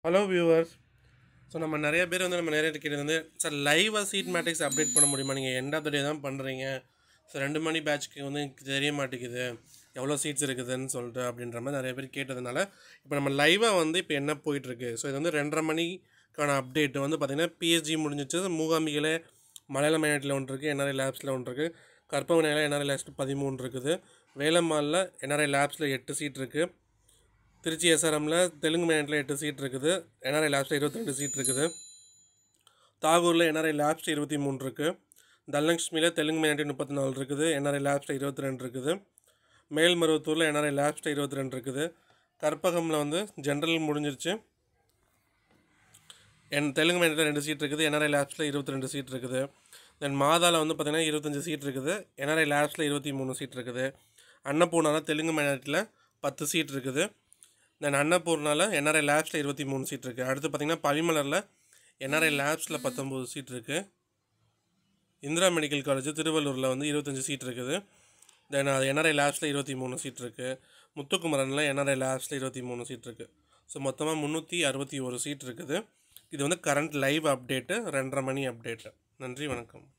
hello viewers so நம்ம நிறைய பேர் வந்து நம்ம நிறைய கேட்டது வந்து சார் லைவாக சீட் மேட்ரிக்ஸ் அப்டேட் பண்ண முடியுமா நீங்கள் எண்ட் ஆஃப் த டே தான் பண்ணுறீங்க ஸோ ரெண்டு மணி பேட்ச்க்கு வந்து எனக்கு தெரிய மாட்டேங்குது எவ்வளோ சீட்ஸ் இருக்குதுன்னு சொல்லிட்டு அப்படின்ற மாதிரி நிறைய பேர் கேட்டதுனால இப்போ நம்ம லைவாக வந்து இப்போ என்ன போயிட்டுருக்கு ஸோ இது வந்து ரெண்டரை மணிக்கான அப்டேட் வந்து பார்த்திங்கன்னா பிஎஸ்ஜி முடிஞ்சிச்சு மூகாம்பிகளே மலையாள மைனாட்டில் ஒன்று இருக்குது என்ஆர்ஐ லேப்ஸில் ஒன்று இருக்குது கற்பகனையில் என்ஆர்ஐ லேப்ஸில் பதிமூணு இருக்குது வேலம்மாலில் என்ஆர்ஐ லேப்ஸில் எட்டு சீட் இருக்குது திருச்சி எஸ்ஆர்எம்மில் தெலுங்கு மைனாட்டில் எட்டு சீட் இருக்குது என்ஆர்ஐ லேப்ஸில் இருபத்தி ரெண்டு சீட் இருக்குது தாகூரில் என்ஆர்ஐ லேப்ஸில் இருபத்தி மூணு இருக்குது தனலக்ஷ்மியில் தெலுங்கு மைனாட்டி முப்பத்தி நாலு இருக்குது என்ஆர்ஐ லேப்ஸில் இருபத்தி ரெண்டு இருக்குது மேல்மருவத்தூரில் என்ஆர்ஐ லேப்ஸில் இருபத்தி ரெண்டு இருக்குது கற்பகமில் வந்து ஜென்ரல் முடிஞ்சிருச்சு என் தெலுங்கு மைனாட்டில் ரெண்டு சீட் இருக்குது என்ஆர்ஐ லேப்ஸில் இருபத்தி ரெண்டு சீட் இருக்குது தென் மாதாவில் வந்து பார்த்திங்கன்னா இருபத்தஞ்சி சீட் இருக்குது என்ஆர்ஐ லேப்ஸில் இருபத்தி மூணு சீட் இருக்குது அன்னபூர்ணாவில் தெலுங்கு மைனாரிட்டியில் பத்து சீட் இருக்குது தென் அன்னபூர்ணாவில் என்ஆர்ஐ லேப்ஸில் இருபத்தி மூணு சீட் இருக்குது அடுத்து பார்த்திங்கன்னா பரிமலரில் என்ஆர்ஐ லேப்ஸில் பத்தொம்போது சீட் இருக்குது இந்திரா மெடிக்கல் காலேஜ் திருவள்ளூரில் வந்து இருபத்தஞ்சி சீட் இருக்குது தென் அது என்ஆர்ஐ லேப்ஸில் இருபத்தி மூணு சீட் இருக்குது முத்துக்குமரனில் என்ஆர்ஐ லேப்ஸில் இருபத்தி மூணு சீட் இருக்குது ஸோ மொத்தமாக முந்நூற்றி அறுபத்தி ஒரு சீட் இருக்குது இது வந்து கரண்ட் லைவ் அப்டேட்டு ரெண்டரை மணி அப்டேட்டு நன்றி வணக்கம்